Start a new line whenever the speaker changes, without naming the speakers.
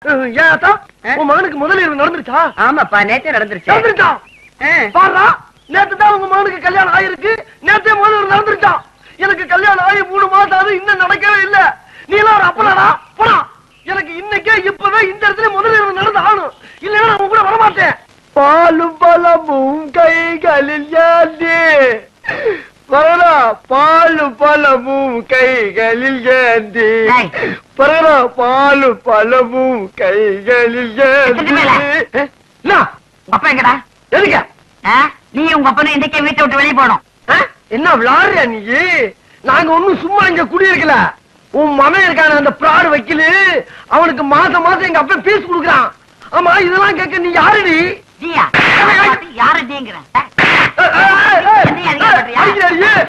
அஹ், ஏன் அத்தா
ஆ?
உன் மகனுக்கு முதலீடு நடந்துருச்சா
ஆமாப்பா நேத்தே நடந்துருச்சு
நடந்துருச்சா
ஆ.
பாரா நேத்து தான் உங்க மகனுக்கு கல்யாணம் ஆயிருக்கு நேத்தே முதலீடு நடந்துருச்சா எனக்கு கல்யாணம் ஆகி மூணு மாசம் ஆகுது இன்னும் நடக்கவே இல்ல நீ எல்லாம் ஒரு அப்பனாடா போடா எனக்கு இன்னைக்கே இப்பவே இந்த இடத்துல முதலீடு நடந்து ஆகணும் இல்லைன்னா நான் உன் கூட வரமாட்டேன் பாலும் பழமும் கைகளில் ஏந்தி பரடா பாலும் பழமும் கைகளில் ஏந்தி
டேய்.
பரடா பாலும் பழமும் கைகளில் ஏந்தி
எதுக்கு மேல?
ஏ, என்ன?
உங்க அப்பா எங்கடா
எதுக்கு
ஆ? நீ உங்க அப்பனும் இன்னைக்கே வீட்டை விட்டு வெளியே போகணும்
ஆ? என்ன விளாடுறியா நீ நாங்க ஒண்ணும் சும்மா இங்க குடியிருக்கல உன் மகன் இருக்கான அந்த பிராடு வைக்கலு அவனுக்கு மாசம் மாசம் எங்க அப்பா பீஸ் கொடுக்குறான் ஆமா இதெல்லாம் கேட்க நீ யாருடி
ஜியா யாரு ஜிங்கிறேன்
ஏய், ஏய், ஏய்,
என்னையா அதிகாரம் பண்றியா?
அடிக்கிறாரு.